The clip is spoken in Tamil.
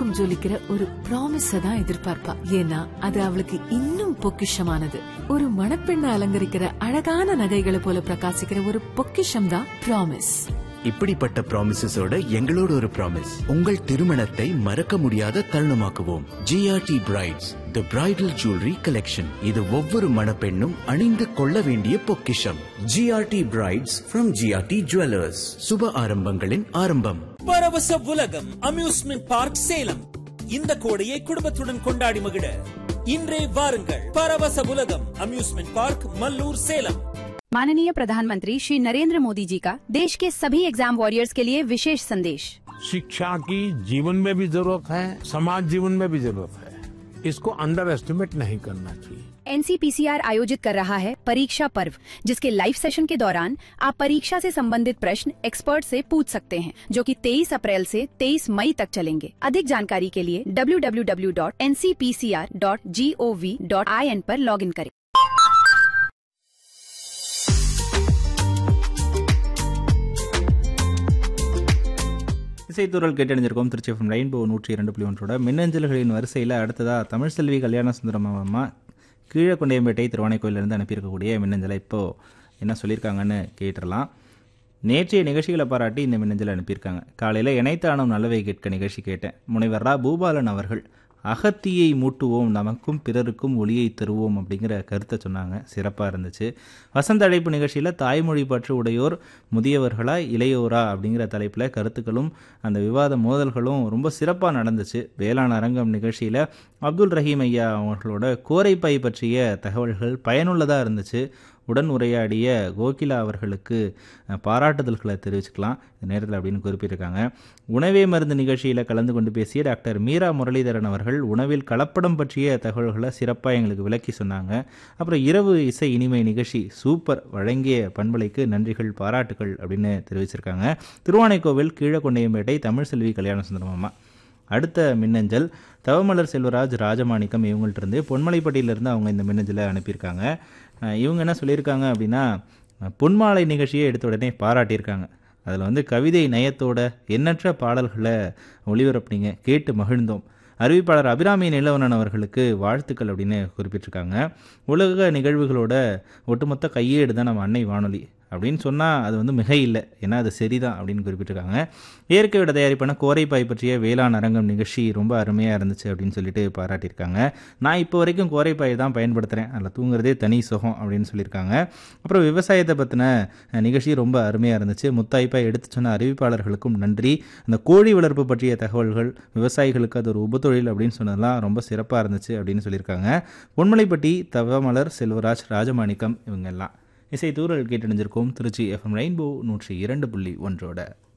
எப்போதும் ஜொலிக்கிற ஒரு ப்ராமிஸ தான் எதிர்பார்ப்பா ஏன்னா அது அவளுக்கு இன்னும் பொக்கிஷமானது ஒரு மணப்பெண்ணை அலங்கரிக்கிற அழகான நகைகளை போல பிரகாசிக்கிற ஒரு பொக்கிஷம் தான் ப்ராமிஸ் இப்படிப்பட்ட ப்ராமிசஸோட எங்களோட ஒரு ப்ராமிஸ் உங்கள் திருமணத்தை மறக்க முடியாத தருணமாக்குவோம் GRT brides the bridal jewellery collection இது ஒவ்வொரு மணப்பெண்ணும் அணிந்து கொள்ள வேண்டிய பொக்கிஷம் GRT brides from GRT jewellers சுப ஆரம்பங்களின் ஆரம்பம் பரவச உலகம் அம்யூஸ்மெண்ட் பார்க் சேலம் இந்த கோடையை குடும்பத்துடன் கொண்டாடி மகிழ இன்றே வாருங்கள் பரவச உலகம் அம்யூஸ்மெண்ட் பார்க் மல்லூர் சேலம் माननीय प्रधानमंत्री श्री नरेंद्र मोदी जी का देश के सभी एग्जाम वॉरियर्स के लिए विशेष संदेश शिक्षा की जीवन में भी जरूरत है समाज जीवन में भी जरूरत है इसको अंडर एस्टिमेट नहीं करना चाहिए एनसीपीसीआर आयोजित कर रहा है परीक्षा पर्व जिसके लाइव सेशन के दौरान आप परीक्षा से संबंधित प्रश्न एक्सपर्ट से पूछ सकते हैं जो कि 23 अप्रैल से 23 मई तक चलेंगे अधिक जानकारी के लिए www.ncpcr.gov.in पर लॉगिन करें இசைத்தூரல் கேட்டணிஞ்சிருக்கோம் திருச்சி எஃப்எம் ரெயின்போ நூற்றி இரண்டு புள்ளி ஒன்றோட மின்னஞ்சல்களின் வரிசையில் அடுத்ததாக தமிழ் செல்வி கல்யாண சுந்தரம் அம்மா கீழக்கொண்டையம்பேட்டை திருவானைக்கோயிலிருந்து அனுப்பியிருக்கக்கூடிய மின்னஞ்சலை இப்போது என்ன சொல்லியிருக்காங்கன்னு கேட்டுடலாம் நேற்றைய நிகழ்ச்சிகளை பாராட்டி இந்த மின்னஞ்சலை அனுப்பியிருக்காங்க காலையில் இணைத்தானம் நல்லவை கேட்க நிகழ்ச்சி கேட்டேன் முனைவர் ரா பூபாலன் அவர்கள் அகத்தியை மூட்டுவோம் நமக்கும் பிறருக்கும் ஒளியை தருவோம் அப்படிங்கிற கருத்தை சொன்னாங்க சிறப்பாக இருந்துச்சு வசந்த அழைப்பு நிகழ்ச்சியில் தாய்மொழி பற்று உடையோர் முதியவர்களா இளையோரா அப்படிங்கிற தலைப்பில் கருத்துக்களும் அந்த விவாத மோதல்களும் ரொம்ப சிறப்பாக நடந்துச்சு வேளாண் அரங்கம் நிகழ்ச்சியில் அப்துல் ரஹீம் ஐயா அவர்களோட கோரைப்பை பற்றிய தகவல்கள் பயனுள்ளதாக இருந்துச்சு உடன் உரையாடிய கோகிலா அவர்களுக்கு அஹ், பாராட்டுதல்களை தெரிவிச்சுக்கலாம் இந்த நேரத்தில் அப்படின்னு குறிப்பிட்டிருக்காங்க உணவே மருந்து நிகழ்ச்சியில் கலந்து கொண்டு பேசிய டாக்டர் மீரா முரளிதரன் அவர்கள் உணவில் கலப்படம் பற்றிய தகவல்களை சிறப்பாக எங்களுக்கு விளக்கி சொன்னாங்க அப்புறம் இரவு இசை இனிமை நிகழ்ச்சி சூப்பர் வழங்கிய பண்பலைக்கு நன்றிகள் பாராட்டுகள் அப்படின்னு தெரிவிச்சிருக்காங்க திருவானைக்கோவில் கீழக்கொண்டையம்பேட்டை தமிழ் செல்வி கல்யாண சுந்தரம் அம்மா அடுத்த மின்னஞ்சல் தவமலர் செல்வராஜ் ராஜமாணிக்கம் இவங்கள்ட்ட இருந்து பொன்மலைப்பட்டியிலிருந்து அவங்க இந்த மின்னஞ்சலை அனுப்பியிருக்காங்க அஹ் இவங்க என்ன சொல்லியிருக்காங்க அப்படின்னா அஹ் பொன்மாலை நிகழ்ச்சியை எடுத்த உடனே பாராட்டியிருக்காங்க அதில் வந்து கவிதை நயத்தோட எண்ணற்ற பாடல்களை ஒளிபரப்புனீங்க கேட்டு மகிழ்ந்தோம் அறிவிப்பாளர் அபிராமி நிலவனன் அவர்களுக்கு வாழ்த்துக்கள் அப்படின்னு குறிப்பிட்டிருக்காங்க உலக நிகழ்வுகளோட ஒட்டுமொத்த கையேடு தான் நம்ம அன்னை வானொலி அப்படின்னு சொன்னால் அது வந்து மிக இல்லை ஏன்னா அது சரிதான் அப்படின்னு குறிப்பிட்டிருக்காங்க இயற்கை விட தயாரிப்பான கோரைப்பாய் பற்றிய வேளாண் அரங்கம் நிகழ்ச்சி ரொம்ப அருமையாக இருந்துச்சு அப்படின்னு சொல்லிட்டு பாராட்டியிருக்காங்க நான் இப்போ வரைக்கும் கோரைப்பாயை தான் பயன்படுத்துகிறேன் அதில் தூங்குறதே தனி சுகம் அப்படின்னு சொல்லியிருக்காங்க அப்புறம் விவசாயத்தை பற்றின நிகழ்ச்சி ரொம்ப அருமையாக இருந்துச்சு முத்தாய்ப்பாய் எடுத்து சொன்ன அறிவிப்பாளர்களுக்கும் நன்றி அந்த கோழி வளர்ப்பு பற்றிய தகவல்கள் விவசாயிகளுக்கு அது ஒரு உபத்தொழில் அப்படின்னு சொன்னதெல்லாம் ரொம்ப சிறப்பாக இருந்துச்சு அப்படின்னு சொல்லியிருக்காங்க பொன்மலைப்பட்டி தவமலர் செல்வராஜ் ராஜமாணிக்கம் இவங்க எல்லாம் இசை தூரல் கேட்டணிஞ்சிருக்கோம் திருச்சி எஃப்எம் ரெயின்போ நூற்றி இரண்டு புள்ளி ஒன்றோட